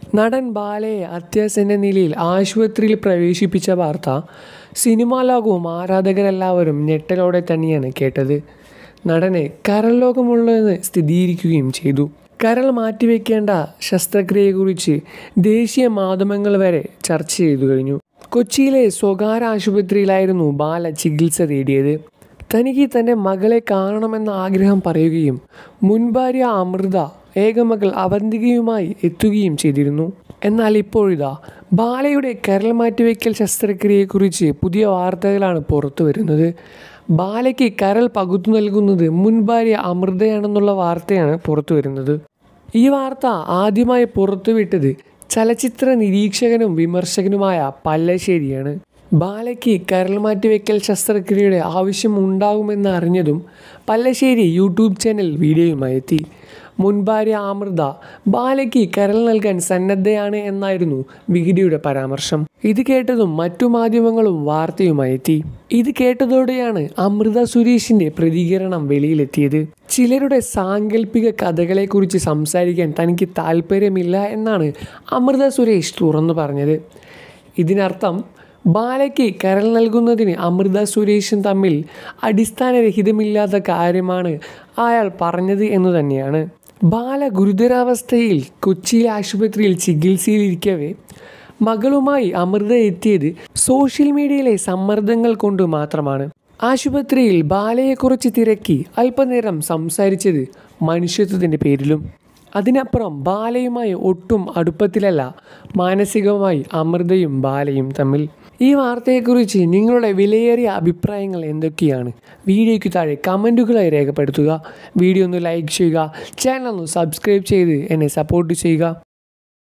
നടൻ ബാലയെ അത്യാസന്ന നിലയിൽ ആശുപത്രിയിൽ പ്രവേശിപ്പിച്ച വാർത്ത സിനിമാ ലോകവും ആരാധകരെല്ലാവരും ഞെട്ടലോടെ തന്നെയാണ് കേട്ടത് നടന് കരൾ രോഗമുള്ളതെന്ന് സ്ഥിരീകരിക്കുകയും ചെയ്തു കരൾ മാറ്റിവെക്കേണ്ട ശസ്ത്രക്രിയയെക്കുറിച്ച് ദേശീയ മാധ്യമങ്ങൾ വരെ ചർച്ച ചെയ്തു കഴിഞ്ഞു കൊച്ചിയിലെ സ്വകാര്യ ആശുപത്രിയിലായിരുന്നു ബാല ചികിത്സ തേടിയത് തനിക്ക് തൻ്റെ മകളെ കാണണമെന്ന ആഗ്രഹം പറയുകയും മുൻ ഭാര്യ അമൃത ഏകമകൾ അവന്തികയുമായി എത്തുകയും ചെയ്തിരുന്നു എന്നാൽ ഇപ്പോഴിതാ ബാലയുടെ കരൾ മാറ്റിവെക്കൽ ശസ്ത്രക്രിയയെക്കുറിച്ച് പുതിയ വാർത്തകളാണ് പുറത്തു വരുന്നത് ബാലയ്ക്ക് കരൾ പകുത്തു നൽകുന്നത് മുൻ ഭാര്യ അമൃതയാണെന്നുള്ള വാർത്തയാണ് പുറത്തു വരുന്നത് ഈ വാർത്ത ആദ്യമായി പുറത്തുവിട്ടത് ചലച്ചിത്ര നിരീക്ഷകനും വിമർശകനുമായ പല്ലശ്ശേരിയാണ് ബാലയ്ക്ക് കരൾ മാറ്റിവെക്കൽ ശസ്ത്രക്രിയയുടെ ആവശ്യം ഉണ്ടാകുമെന്ന് അറിഞ്ഞതും പല്ലശ്ശേരി യൂട്യൂബ് ചാനൽ വീഡിയോയുമായി എത്തി മുൻ ഭാര്യ അമൃത ബാലയ്ക്ക് കരൾ നൽകാൻ സന്നദ്ധയാണ് എന്നായിരുന്നു വികിടിയുടെ പരാമർശം ഇത് കേട്ടതും മറ്റു മാധ്യമങ്ങളും വാർത്തയുമായി എത്തി ഇത് കേട്ടതോടെയാണ് അമൃത സുരേഷിന്റെ പ്രതികരണം വെളിയിലെത്തിയത് ചിലരുടെ സാങ്കല്പിക കഥകളെക്കുറിച്ച് സംസാരിക്കാൻ തനിക്ക് താല്പര്യമില്ല എന്നാണ് അമൃത സുരേഷ് തുറന്നു പറഞ്ഞത് ഇതിനർത്ഥം ബാലയ്ക്ക് കരൾ നൽകുന്നതിന് അമൃത സുരേഷും തമ്മിൽ അടിസ്ഥാനരഹിതമില്ലാത്ത കാര്യമാണ് അയാൾ പറഞ്ഞത് എന്ന് തന്നെയാണ് ബാല ഗുരുതരാവസ്ഥയിൽ കൊച്ചിയിലെ ആശുപത്രിയിൽ ചികിത്സയിലിരിക്കവേ മകളുമായി അമൃത എത്തിയത് സോഷ്യൽ മീഡിയയിലെ സമ്മർദ്ദങ്ങൾ കൊണ്ട് മാത്രമാണ് ആശുപത്രിയിൽ ബാലയെക്കുറിച്ച് തിരക്കി അല്പനേരം സംസാരിച്ചത് മനുഷ്യത്വത്തിൻ്റെ പേരിലും അതിനപ്പുറം ബാലയുമായി ഒട്ടും അടുപ്പത്തിലല്ല മാനസികമായി അമൃതയും ബാലയും തമ്മിൽ ഈ വാർത്തയെക്കുറിച്ച് നിങ്ങളുടെ വിലയേറിയ അഭിപ്രായങ്ങൾ എന്തൊക്കെയാണ് വീഡിയോയ്ക്ക് താഴെ കമൻറ്റുകളായി രേഖപ്പെടുത്തുക വീഡിയോ ഒന്ന് ലൈക്ക് ചെയ്യുക ചാനൽ ഒന്ന് സബ്സ്ക്രൈബ് ചെയ്ത് എന്നെ സപ്പോർട്ട് ചെയ്യുക